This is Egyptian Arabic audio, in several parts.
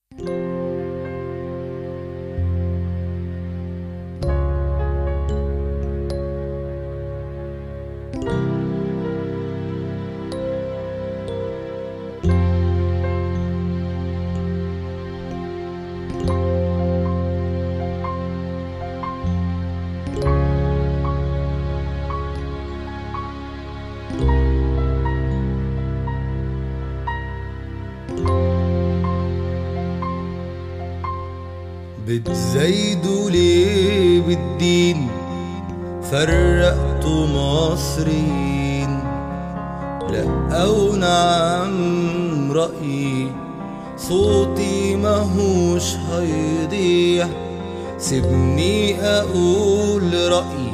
بتزايدوا ليه بالدين فرقتوا مصريين لا او نعم رأيي صوتي ماهوش هيضيع سيبني اقول رأيي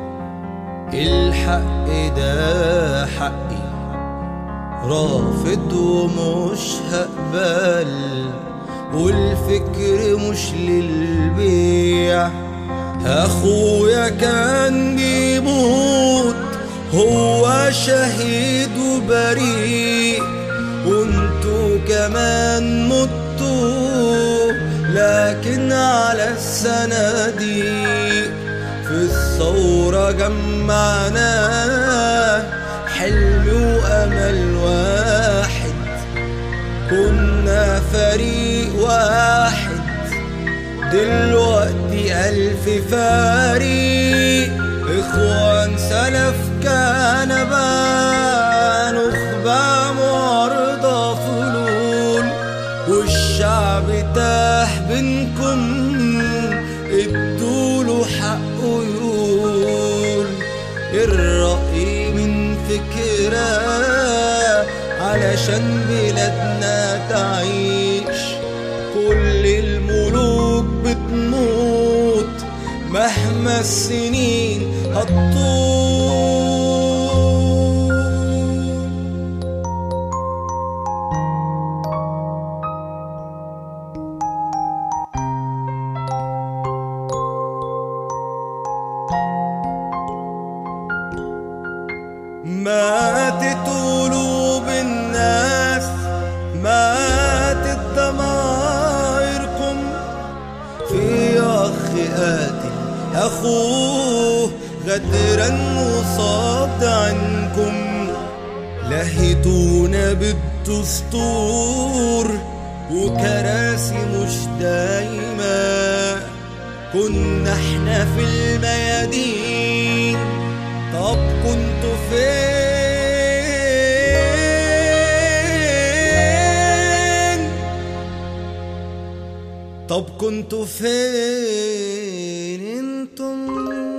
الحق ده حقي رافض ومش هقبل والفكر مش للبيع اخويا كان بيموت هو شهيد وبريء وانتو كمان متوا لكن على الصناديق في الثورة جمعناه حلم وأمل واحد كنا فريق واحد دلوقتي ألف فريق إخوان سلف كان بان نخبة معارضة فلول والشعب تاه بينكم ادوله حقه يقول الرأي من فكرة علشان بلادنا تعيش كل الملوك بتموت مهما السنين هتطول ماتت قلوب الناس ماتت ضمائركم في أخ قاتل أخوه غدرا وصاد عنكم لهيتونا بالدستور وكراسي مش دايما كنا احنا في الميادين طب كنتوا فين طب كنتوا فين انتم